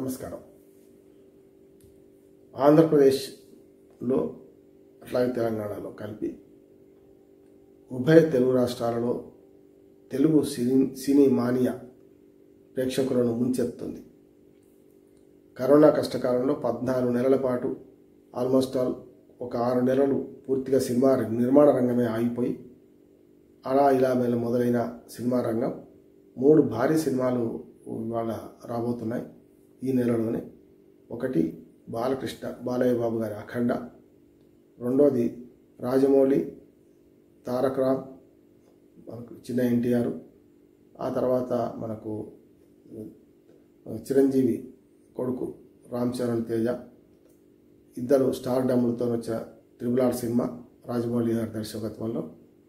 నమస్కారం ఆంధ్రప్రదేశ్లో అట్లాగే తెలంగాణలో కలిపి ఉభయ తెలుగు రాష్ట్రాలలో తెలుగు సినీ సినీ మానియా ప్రేక్షకులను ముంచెత్తుంది కరోనా కష్టకాలంలో పద్నాలుగు నెలల పాటు ఆల్మోస్ట్ ఆల్ ఒక ఆరు నెలలు పూర్తిగా సినిమా నిర్మాణ రంగమే ఆగిపోయి అలా ఇలా మేల మొదలైన సినిమా రంగం మూడు భారీ సినిమాలు ఇవాళ రాబోతున్నాయి ఈ నెలలోనే ఒకటి బాలకృష్ణ బాలయ్య బాబు గారి అఖండ రెండోది రాజమౌళి తారక రామ్ మనకు చిన్న ఎన్టీఆర్ ఆ తర్వాత మనకు చిరంజీవి కొడుకు రామ్ చరణ్ తేజ ఇద్దరు స్టార్ డమ్ములతో వచ్చిన త్రిబుల్ ఆర్ సినిమా రాజమౌళి గారి దర్శకత్వంలో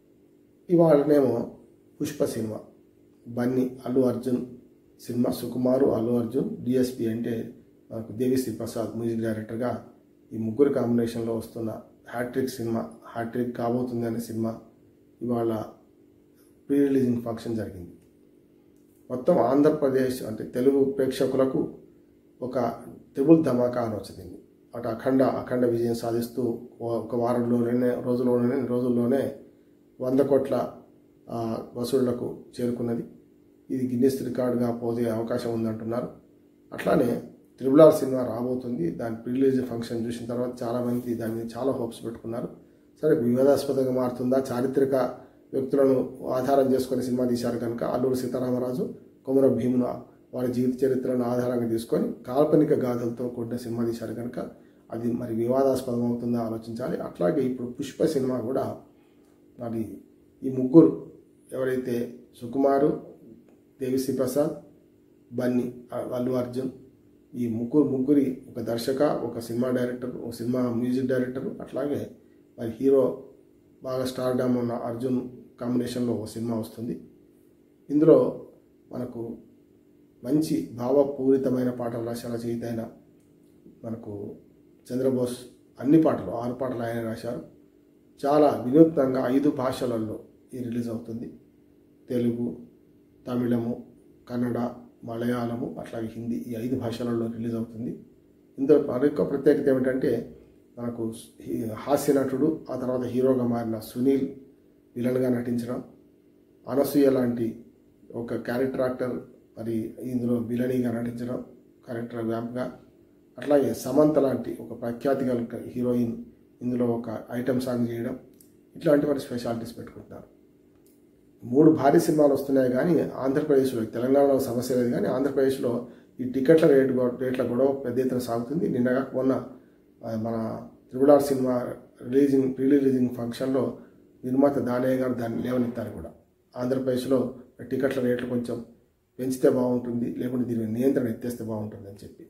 ఇవాళనేమో Pushpa cinema Bunny Allu Arjun cinema Sukumar Allu Arjun DSP అంటే మనకు దేవిశ్రీ ప్రసాద్ మ్యూజిక్ డైరెక్టర్గా ఈ ముగ్గురు కాంబినేషన్లో వస్తున్న హ్యాట్రిక్ సినిమా హ్యాట్రిక్ కాబోతుంది అనే సినిమా ఇవాళ ప్రీ రిలీజింగ్ ఫంక్షన్ జరిగింది మొత్తం ఆంధ్రప్రదేశ్ అంటే తెలుగు ప్రేక్షకులకు ఒక త్రిబుల్ ధమాకా అని వచ్చింది అటు అఖండ అఖండ విజయం సాధిస్తూ ఒక వారంలోనే రోజుల్లోనే రోజుల్లోనే వంద కోట్ల వసూళ్లకు చేరుకున్నది ఇది గిన్నెస్ రికార్డుగా పోదే అవకాశం ఉందంటున్నారు అట్లానే త్రిబుల్ ఆర్ సినిమా రాబోతుంది దాని ప్రిలీజ్ ఫంక్షన్ చూసిన తర్వాత చాలామంది దాని మీద చాలా హోప్స్ పెట్టుకున్నారు సరే వివాదాస్పదంగా మారుతుందా చారిత్రక వ్యక్తులను ఆధారం చేసుకొని సినిమా తీశారు కనుక అల్లూరు సీతారామరాజు కొమర భీమున వారి జీవిత చరిత్రను ఆధారంగా తీసుకొని కాల్పనిక గాథలతో కూడిన సినిమా తీశారు కనుక అది మరి వివాదాస్పదం అవుతుందా ఆలోచించాలి అట్లాగే ఇప్పుడు పుష్ప సినిమా కూడా మరి ఈ ముగ్గురు ఎవరైతే సుకుమారు దేవిశ్రీ ప్రసాద్ బన్నీ అల్లు అర్జున్ ఈ ముగ్గురు ముగ్గురి ఒక దర్శక ఒక సినిమా డైరెక్టర్ ఒక సినిమా మ్యూజిక్ డైరెక్టర్ అట్లాగే మరి హీరో బాగా స్టార్ డామ్ ఉన్న అర్జున్ కాంబినేషన్లో ఒక సినిమా వస్తుంది ఇందులో మనకు మంచి భావపూరితమైన పాటలు రాశారు రచయిత అయిన మనకు చంద్రబోస్ అన్ని పాటలు ఆరు పాటలు ఆయన రాశారు చాలా వినూత్నంగా ఐదు భాషలలో ఈ రిలీజ్ అవుతుంది తెలుగు తమిళము కన్నడ మలయాళము అట్లాగే హిందీ ఈ ఐదు భాషలలో రిలీజ్ అవుతుంది ఇందులో మరొక ప్రత్యేకత ఏమిటంటే మనకు హాస్య నటుడు ఆ తర్వాత హీరోగా మారిన సునీల్ విలన్గా నటించడం అనసూయ లాంటి ఒక క్యారెక్టర్ యాక్టర్ మరి ఇందులో విలనీగా నటించడం క్యారెక్టర్ వ్యాంప్గా అట్లాగే సమంత లాంటి ఒక ప్రఖ్యాతి గల హీరోయిన్ ఇందులో ఒక ఐటమ్ సాంగ్ చేయడం ఇట్లాంటి వారి స్పెషాలిటీస్ పెట్టుకుంటున్నారు మూడు భారీ సినిమాలు వస్తున్నాయి కానీ ఆంధ్రప్రదేశ్లో తెలంగాణలో సమస్య లేదు కానీ ఆంధ్రప్రదేశ్లో ఈ టికెట్ల రేటు రేట్ల గొడవ పెద్ద ఎత్తున సాగుతుంది నిన్నగా మొన్న మన triple R cinema releasing pre releasing ఫంక్షన్లో నిర్మాత దానయ్య గారు దాన్ని లేవనెత్తారు కూడా ఆంధ్రప్రదేశ్లో టికెట్ల రేట్లు కొంచెం పెంచితే బాగుంటుంది లేకుంటే దీని నియంత్రణ ఎత్తేస్తే బాగుంటుంది అని చెప్పి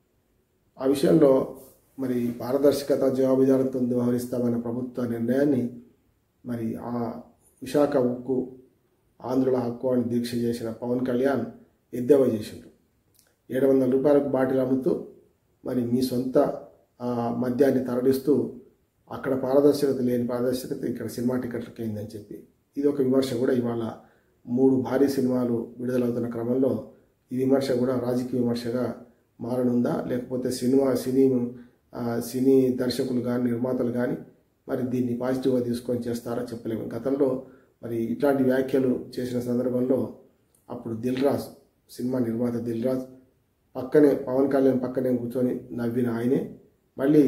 ఆ విషయంలో మరి పారదర్శకత జవాబుదారితో వ్యవహరిస్తామనే ప్రభుత్వ నిర్ణయాన్ని మరి ఆ విశాఖ ఉక్కు ఆంధ్రుల హక్కు అని దీక్ష చేసిన పవన్ కళ్యాణ్ ఎద్దేవా చేసిండ్రు ఏడు వందల రూపాయలకు బాటిల్ అమ్ముతూ మరి మీ సొంత మద్యాన్ని తరలిస్తూ అక్కడ పారదర్శకత లేని పారదర్శకత ఇక్కడ సినిమా టికెట్లకి అయిందని చెప్పి ఇది ఒక విమర్శ కూడా ఇవాళ మూడు భారీ సినిమాలు విడుదలవుతున్న క్రమంలో ఈ విమర్శ కూడా రాజకీయ విమర్శగా మారనుందా లేకపోతే సినిమా సినీ సినీ దర్శకులు కానీ నిర్మాతలు కానీ మరి దీన్ని పాజిటివ్గా తీసుకొని చేస్తారా చెప్పలేము గతంలో మరి ఇట్లాంటి వ్యాఖ్యలు చేసిన సందర్భంలో అప్పుడు దిల్ రాజ్ సినిమా నిర్మాత దిల్ రాజ్ పక్కనే పవన్ కళ్యాణ్ పక్కనే కూర్చొని నవ్విన ఆయనే మళ్ళీ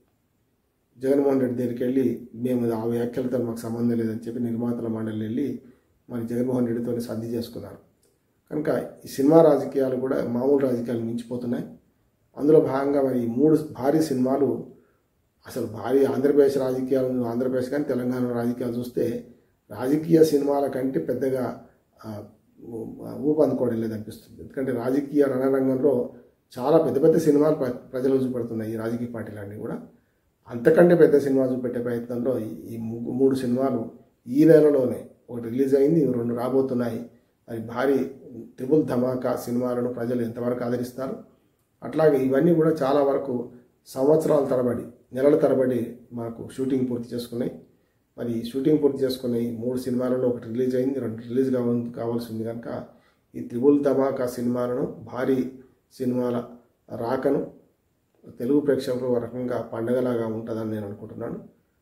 జగన్మోహన్ రెడ్డి దగ్గరికి వెళ్ళి మేము ఆ వ్యాఖ్యలతో మాకు సంబంధం లేదని చెప్పి నిర్మాతల మండలి వెళ్ళి మరి జగన్మోహన్ రెడ్డితో సర్ది చేసుకున్నారు కనుక ఈ సినిమా రాజకీయాలు కూడా మామూలు రాజకీయాలు మించిపోతున్నాయి అందులో భాగంగా మరి మూడు భారీ సినిమాలు అసలు భారీ ఆంధ్రప్రదేశ్ రాజకీయాలు ఆంధ్రప్రదేశ్ కానీ తెలంగాణ రాజకీయాలు చూస్తే రాజకీయ సినిమాల కంటే పెద్దగా ఊపందుకోవడం లేదనిపిస్తుంది ఎందుకంటే రాజకీయ రణరంగంలో చాలా పెద్ద పెద్ద సినిమాలు ప్రజలు చూపెడుతున్నాయి ఈ రాజకీయ పార్టీలన్నీ కూడా అంతకంటే పెద్ద సినిమా చూపెట్టే ప్రయత్నంలో ఈ మూడు సినిమాలు ఈ నెలలోనే ఒకటి రిలీజ్ అయింది రెండు రాబోతున్నాయి మరి భారీ ట్రిపుల్ ధమాకా సినిమాలను ప్రజలు ఎంతవరకు ఆదరిస్తారు అట్లాగే ఇవన్నీ కూడా చాలా వరకు సంవత్సరాల తరబడి నెలల తరబడి మనకు షూటింగ్ పూర్తి చేసుకున్నాయి మరి షూటింగ్ పూర్తి చేసుకుని మూడు సినిమాలలో ఒకటి రిలీజ్ అయింది రెండు రిలీజ్ కావాలి కావాల్సి ఉంది కనుక ఈ త్రిబుల్ ధమాకా సినిమాలను భారీ సినిమాల రాకను తెలుగు ప్రేక్షకులు ఒక రకంగా పండగలాగా ఉంటుందని నేను అనుకుంటున్నాను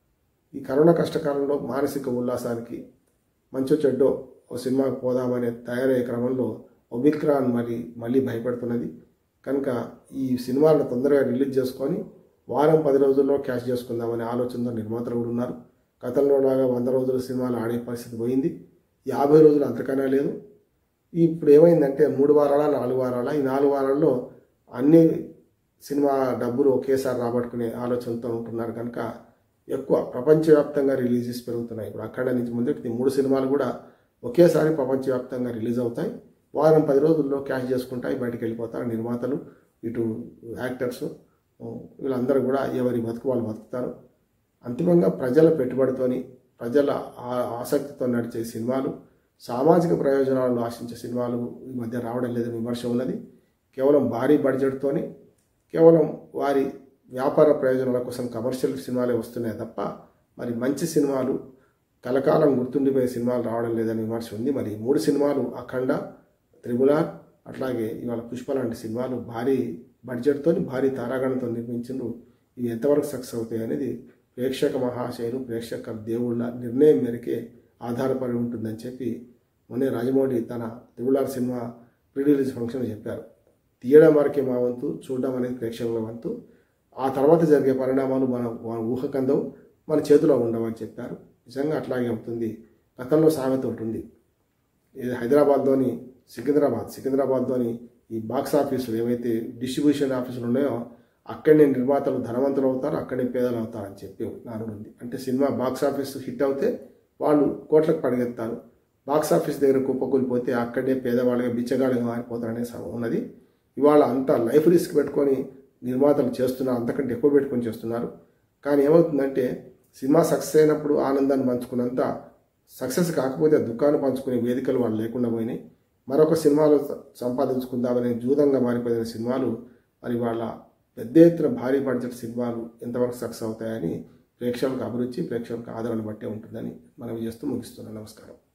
ఈ కరోనా కష్టకాలంలో మానసిక ఉల్లాసానికి మంచో చెడ్డో ఓ సినిమాకి పోదామనే తయారయ్యే క్రమంలో ఒమిక్రాన్ మరి మళ్ళీ భయపెడుతున్నది కనుక ఈ సినిమాలను తొందరగా రిలీజ్ చేసుకొని వారం పది రోజుల్లో క్యాష్ చేసుకుందామనే ఆలోచనతో నిర్మాతలు కూడా ఉన్నారు గతంలో లాగా వంద రోజుల సినిమాలు ఆడే పరిస్థితి పోయింది యాభై రోజులు అంతకన్నా లేదు ఇప్పుడు ఏమైందంటే మూడు వారాల నాలుగు వారాల ఈ నాలుగు వారాల్లో అన్ని సినిమా డబ్బులు ఒకేసారి రాబట్టుకునే ఆలోచనతో ఉంటున్నారు కనుక ఎక్కువ ప్రపంచవ్యాప్తంగా రిలీజెస్ పెరుగుతున్నాయి ఇప్పుడు అక్కడ నుంచి ముందుకి ఈ మూడు సినిమాలు కూడా ఒకేసారి ప్రపంచవ్యాప్తంగా రిలీజ్ అవుతాయి వారం పది రోజుల్లో క్యాష్ చేసుకుంటాయి బయటికి వెళ్ళిపోతారు నిర్మాతలు ఇటు యాక్టర్స్ వీళ్ళందరూ కూడా ఎవరి బతుకు వాళ్ళు బతుకుతారు అంతిమంగా ప్రజల పెట్టుబడితోని ప్రజల ఆ- ఆసక్తితో నడిచే సినిమాలు సామాజిక ప్రయోజనాలను ఆశించే సినిమాలు ఈ మధ్య రావడం లేదని విమర్శ ఉన్నది కేవలం భారీ బడ్జెట్తోని కేవలం వారి వ్యాపార ప్రయోజనాల కోసం కమర్షియల్ సినిమాలే వస్తున్నాయి తప్ప మరి మంచి సినిమాలు కలకాలం గుర్తుండిపోయే సినిమాలు రావడం లేదని విమర్శ ఉంది మరి ఈ మూడు సినిమాలు అఖండ త్రిబులార్ అట్లాగే ఇవాళ పుష్ప లాంటి సినిమాలు భారీ బడ్జెట్తో భారీ తారాగణంతో నిర్మించిండ్రు ఇవి ఎంతవరకు సక్సెస్ అవుతాయి అనేది ప్రేక్షక మహాశయులు ప్రేక్షక దేవుళ్ళ నిర్ణయం మేరకే ఆధారపడి ఉంటుందని చెప్పి మొన్నే రాజమౌళి తన triple R cinema pre release function చెప్పారు తీయడం వరకే మా వంతు చూడడం అనేది ప్రేక్షకుల వంతు ఆ తర్వాత జరిగే పరిణామాలు మన మన ఊహకందవు మన చేతిలో ఉండవని చెప్పారు నిజంగా అట్లాగే అవుతుంది గతంలో సామెత ఉంటుంది ఇది హైదరాబాద్లోని సికింద్రాబాద్ సికింద్రాబాద్లోని ఈ బాక్స్ ఆఫీసులు ఏవైతే డిస్ట్రిబ్యూషన్ ఆఫీసులు ఉన్నాయో అక్కడనే నిర్మాతలు ధనవంతులు అవుతారు అక్కడే పేదలు అవుతారు అని చెప్పి నానుడు ఉంది అంటే సినిమా బాక్స్ ఆఫీస్ హిట్ అవుతే వాళ్ళు కోట్లకు పడిగెత్తారు బాక్స్ ఆఫీస్ దగ్గర కుప్పకూలిపోతే అక్కడే పేదవాళ్ళగా బిచ్చగాళ్ళగా మారిపోతారనే సమ ఉన్నది ఇవాళ అంతా లైఫ్ రిస్క్ పెట్టుకొని నిర్మాతలు చేస్తున్నారు అంతకంటే ఎక్కువ పెట్టుకొని చేస్తున్నారు కానీ ఏమవుతుందంటే సినిమా సక్సెస్ అయినప్పుడు ఆనందాన్ని పంచుకున్నంత సక్సెస్ కాకపోతే దుఃఖాన్ని పంచుకునే వేదికలు వాళ్ళు లేకుండా పోయినాయి మరొక సినిమాలో సంపాదించుకుందామనే జూదంగా మారిపోయిన సినిమాలు మరి వాళ్ళ పెద్ద ఎత్తున భారీ బడ్జెట్ సినిమాలు ఎంతవరకు సక్సెస్ అవుతాయని ప్రేక్షకులకు అభిరుచి ప్రేక్షకులకు ఆదరణ బట్టే ఉంటుందని మనం చేస్తూ ముగిస్తున్నాం నమస్కారం